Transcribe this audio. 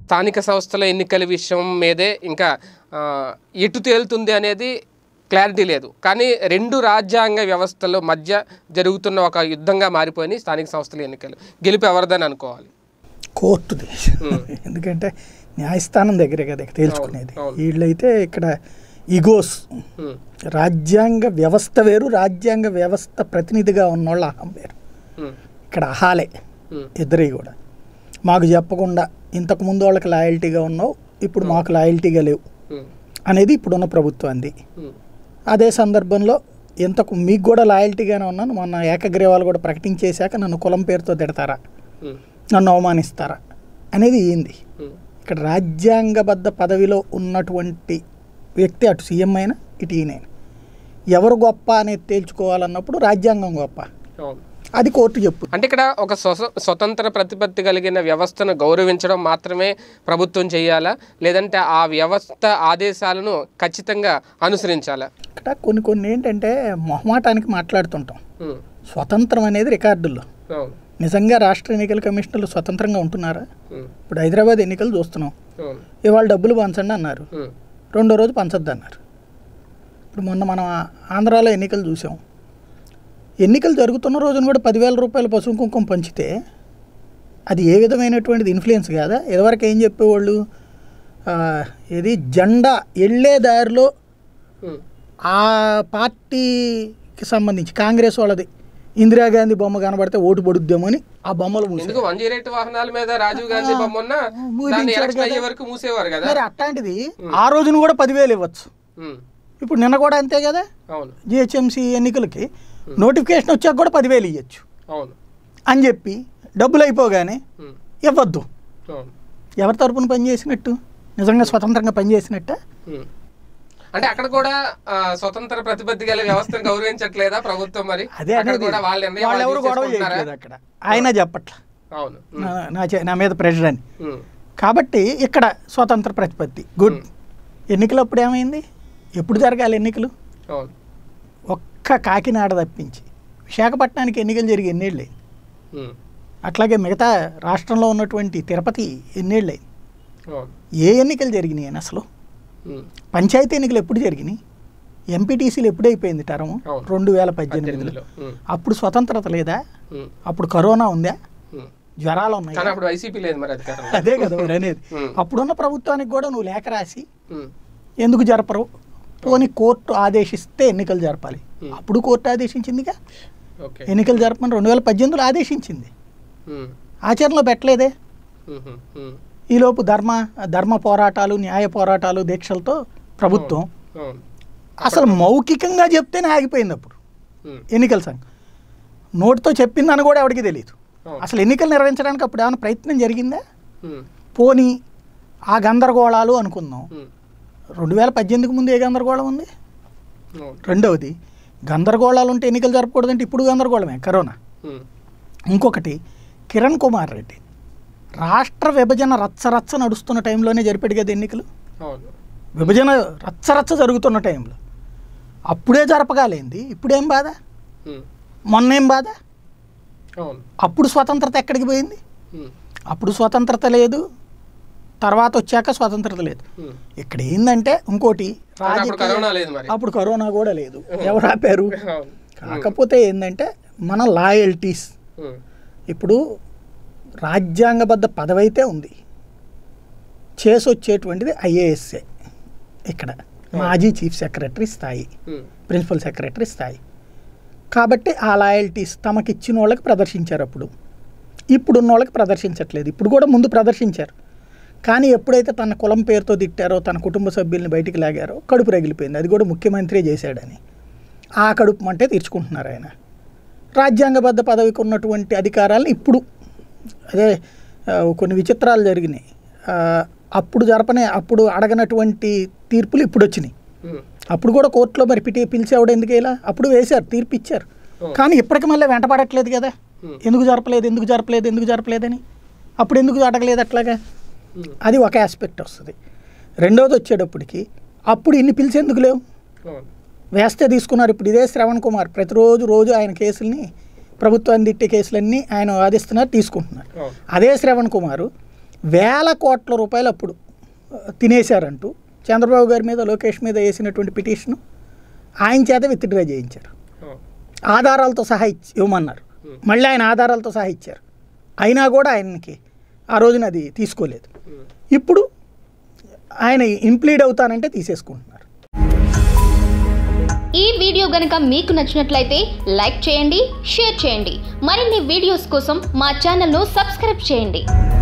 స్థానిక సంస్థల ఎన్నికల విషయం మీదే ఇంకా ఆ, ఎటు తేలుతుంది అనేది క్లారిటీ లేదు కానీ రెండు రాజ్యాంగ వ్యవస్థల మధ్య జరుగుతున్న ఒక యుద్ధంగా మారిపోయినాయి స్థానిక సంస్థల ఎన్నికలు గెలుపు ఎవరిదని అనుకోవాలి కోర్టుది ఎందుకంటే న్యాయస్థానం దగ్గరే కదా ఇక తేల్చుకునేది అవును. వీళ్ళైతే ఇక్కడ ఇగోస్ ఉమ్, రాజ్యాంగ వ్యవస్థ వేరు రాజ్యాంగ వ్యవస్థ ప్రతినిధిగా ఉన్నోళ్ళ అహం వేరు ఉమ్, ఇక్కడ అహాలే ఉమ్, ఇద్దరి కూడా మాకు చెప్పకుండా ఇంతకు ముందు వాళ్ళకి లాయల్టీగా ఉన్నావు ఇప్పుడు మాకు లాయల్టీగా లేవు ఉమ్, అనేది ఇప్పుడున్న ప్రభుత్వాన్ని ఉమ్, అదే సందర్భంలో ఇంతకు మీకు కూడా లాయల్టీగానే ఉన్నాను మొన్న ఏకగ్రీవాలు కూడా ప్రకటించేశాక నన్ను కులం పేరుతో తిడతారా ఉమ్, నన్ను అవమానిస్తారా అనేది ఏంది ఉమ్, ఇక్కడ రాజ్యాంగబద్ధ పదవిలో ఉన్నటువంటి వ్యక్తి అటు సీఎం అయినా ఇటు ఈయనైనా ఎవరు గొప్ప అనేది తేల్చుకోవాలన్నప్పుడు రాజ్యాంగం గొప్ప అవును అది కోర్టు చెప్పు అంటే ఇక్కడ ఒక స్వ స్వతంత్ర ప్రతిపత్తి కలిగిన వ్యవస్థను గౌరవించడం మాత్రమే ప్రభుత్వం చేయాలా లేదంటే ఆ వ్యవస్థ ఆదేశాలను ఖచ్చితంగా అనుసరించాలా ఇక్కడ కొన్ని కొన్ని ఏంటంటే మొహమాటానికి మాట్లాడుతుంటాం ఉమ్, స్వతంత్రం అనేది రికార్డుల్లో అవును నిజంగా రాష్ట్ర ఎన్నికల కమిషనర్లు స్వతంత్రంగా ఉంటున్నారా ఉమ్, ఇప్పుడు హైదరాబాద్ ఎన్నికలు చూస్తున్నాం అవును ఇవాళ డబ్బులు పంచండి అన్నారు ఉమ్, రెండో రోజు పంచొద్దు అన్నారు ఇప్పుడు మొన్న మనం ఆ- ఆంధ్రాలో ఎన్నికలు చూసాం ఎన్నికలు జరుగుతున్న రోజున కూడా పదివేల రూపాయలు పసుపు కుంకుమ పంచితే అది ఏ విధమైనటువంటిది ఇన్ఫ్లుయెన్స్ కాదా ఇదివరకు ఏం చెప్పేవాళ్ళు ఆ, ఏది జెండా వెళ్ళే దారిలో ఉమ్, ఆ పార్టీకి సంబంధించి కాంగ్రెస్ వాళ్ళది ఇందిరాగాంధీ బొమ్మ కనబడితే ఓటు పడుద్దేమో అని ఆ బొమ్మలు మూసారు ఎందుకు వన్ జీరో ఎయిట్ వాహనాల మీద రాజీవ్ గాంధీ బొమ్మ ఉన్నా మూడించారు దాన్ని ఎలక్షన్ కదా. అయ్యే వరకు మూసేవారు కదా మరి అట్లాంటిది ఆ రోజున కూడా పదివేలు ఇవ్వచ్చు ఉమ్, ఇప్పుడు నిన్న కూడా అంతే కదా అవును జిహెచ్ఎంసీ ఎన్నికలకి నోటిఫికేషన్ వచ్చాక కూడా పదివేలు ఇవ్వచ్చు అవును అని చెప్పి డబ్బులు అయిపోగానే ఉమ్, ఇవ్వద్దు అవును ఎవరి తరపున పనిచేసినట్టు నిజంగా స్వతంత్రంగా పనిచేసినట్ట ఉమ్. అంటే అక్కడ కూడా ఆ, స్వతంత్ర ప్రతిపత్తి గల వ్యవస్థను గౌరవించట్లేదా ప్రభుత్వం మరి అదే అక్కడ అనేది కూడా వాళ్ళ నిర్ణయం వాళ్ళు వాళ్ళు ఎవరు గొడవ తీసేసుకుంటున్నారా? చేయట్లేదు అక్కడ ఆయన చెప్పట్ల అవును ఉమ్, నా- నా చే- నా మీద ప్రెషర్ అని ఉమ్, కాబట్టి ఇక్కడ స్వతంత్ర ప్రతిపత్తి గుడ్ ఎన్నికలు అప్పుడు ఏమైంది ఎప్పుడు జరగాలి ఎన్నికలు అవును ఒక్క కాకినాడ తప్పించి విశాఖపట్నానికి ఎన్నికలు జరిగి ఎన్నేళ్ళే ఉమ్, అట్లాగే మిగతా రాష్ట్రంలో ఉన్నటువంటి తిరుపతి ఎన్నేళ్ళే అవును ఏ ఎన్నికలు జరిగినాయి అని అసలు ఉమ్, పంచాయతీ ఎన్నికలు ఎప్పుడు జరిగినాయి ఎంపీటీసీలు ఎప్పుడు అయిపోయింది టర్మ్ అవును. రెండు వేల పద్దెనిమిదిలో పద్దెనిమిదిలో ఉమ్, అప్పుడు స్వతంత్రత లేదా ఉమ్, అప్పుడు కరోనా ఉందా ఉమ్. జ్వరాలు ఉన్నాయి కానీ అప్పుడు వైసీపీ లేదు మరి అధికారం అదే కదా మరి అనేది ఉమ్, అప్పుడున్న ప్రభుత్వానికి కూడా నువ్వు లేఖ రాసి ఉమ్, ఎందుకు జరపరు పోనీ కోర్టు ఆదేశిస్తే ఎన్నికలు జరపాలి Hmm. అప్పుడు కోర్టు ఆదేశించిందిగా ఓకే ఎన్నికలు జరపమని రెండు వేల పద్దెనిమిదిలో ఆదేశించింది ఉమ్, ఆచరణలో పెట్టలేదే ఉమ్, ఉమ్, ఉమ్, ఈలోపు ధర్మ ధర్మ పోరాటాలు న్యాయ పోరాటాలు దీక్షలతో ప్రభుత్వం అవును అసలు మౌఖికంగా చెప్తేనే ఆగిపోయింది అప్పుడు ఉమ్, ఎన్నికల సంఘం నోటితో చెప్పిందని కూడా ఎవరికి తెలియదు అవును అసలు ఎన్నికలు నిర్వహించడానికి అప్పుడు ఏమైనా ప్రయత్నం జరిగిందా ఉమ్, పోనీ ఆ గందరగోళాలు అనుకుందాం ఉమ్, రెండు వేల పద్దెనిమిదికి ముందు ఏ గందరగోళం ఉంది అవును రెండవది గందరగోళాలు ఉంటే ఎన్నికలు జరపకూడదంటే ఇప్పుడు గందరగోళమే కరోనా ఉమ్, ఇంకొకటి కిరణ్ కుమార్ రెడ్డి రాష్ట్ర విభజన రచ్చరచ్చ నడుస్తున్న టైంలోనే జరిపాడు కదా ఎన్నికలు అవును విభజన రచ్చరచ్చ జరుగుతున్న టైంలో అప్పుడే జరపగాలేంది ఇప్పుడేం బాధ ఉమ్, మొన్నేం బాధ అవును అప్పుడు స్వతంత్రత ఎక్కడికి పోయింది ఉమ్, అప్పుడు స్వతంత్రత లేదు తర్వాత వచ్చాక స్వతంత్రత లేదు ఉమ్. ఇక్కడ ఏంటంటే ఇంకోటి కానీ అప్పుడు రాజకీయ కరోనా లేదు మరి అప్పుడు కరోనా కూడా లేదు ఎవరు ఆపారు అవును కాకపోతే ఏంటంటే మన లాయల్టీస్ ఉమ్, ఇప్పుడు రాజ్యాంగబద్ధ పదవి అయితే ఉంది చేసి వచ్చేటువంటిది ఐఏఎస్ఏ ఇక్కడ మాజీ చీఫ్ సెక్రటరీ స్థాయి ఉమ్, ప్రిన్సిపల్ సెక్రటరీ స్థాయి కాబట్టి ఆ లాయల్టీస్ తమకిచ్చిన వాళ్ళకి ప్రదర్శించారు అప్పుడు ఇప్పుడున్న వాళ్ళకి ప్రదర్శించట్లేదు ఇప్పుడు కూడా ముందు ప్రదర్శించారు కానీ ఎప్పుడైతే తన కులం పేరుతో తిట్టారో తన కుటుంబ సభ్యుల్ని బయటికి లాగారో కడుపు రగిలిపోయింది అది కూడా ముఖ్యమంత్రి చేశాడని ఆ కడుపు అంటే తీర్చుకుంటున్నారు ఆయన రాజ్యాంగబద్ధ పదవికి ఉన్నటువంటి అధికారాలను ఇప్పుడు అదే ఆ, కొన్ని విచిత్రాలు జరిగినాయి ఆ, అప్పుడు జరపనే అప్పుడు అడగనటువంటి తీర్పులు ఇప్పుడు వచ్చినాయి ఉమ్, అప్పుడు కూడా కోర్టులో మరి పిటి పిలిచేవాడు ఎందుకు ఇలా అప్పుడు వేశారు తీర్పు ఇచ్చారు Oh. కానీ ఇప్పటికి మళ్ళీ వెంటపడట్లేదు కదా Hmm. ఎందుకు జరపలేదు ఎందుకు జరపలేదు ఎందుకు జరపలేదని అప్పుడు ఎందుకు అడగలేదు అట్లాగా ఉమ్, అది ఒక ఆస్పెక్ట్ వస్తుంది రెండోది వచ్చేటప్పటికి అప్పుడు ఇన్ని పిలిచేందుకు లేవు అవును వేస్తే తీసుకున్నారు ఇప్పుడు ఇదే శ్రవణ్ కుమార్ ప్రతిరోజు రోజు ఆయన కేసుల్ని ప్రభుత్వాన్ని తిట్టే కేసులన్నీ ఆయన వాదిస్తున్నారు తీసుకుంటున్నారు అవును అదే శ్రవణ్ కుమారు వేల కోట్ల రూపాయలు అప్పుడు ఆ, తినేశారంటూ చంద్రబాబు గారి మీద లోకేష్ మీద వేసినటువంటి పిటిషను ఆయన చేత విత్డ్రా చేయించారు ఆధారాలతో సహా ఇచ్చి ఇవ్వమన్నారు మళ్ళీ ఆయన ఆధారాలతో సహా ఇచ్చారు అయినా కూడా ఆయనకి ఆ రోజున అది తీసుకోలేదు ఇప్పుడు ఆయన ఇంప్లీడ్ అవుతానంటే తీసేసుకుంటున్నారు ఈ వీడియో గనుక మీకు నచ్చినట్లయితే లైక్ చేయండి షేర్ చేయండి మరిన్ని వీడియోస్ కోసం మా ఛానల్ను సబ్స్క్రైబ్ చేయండి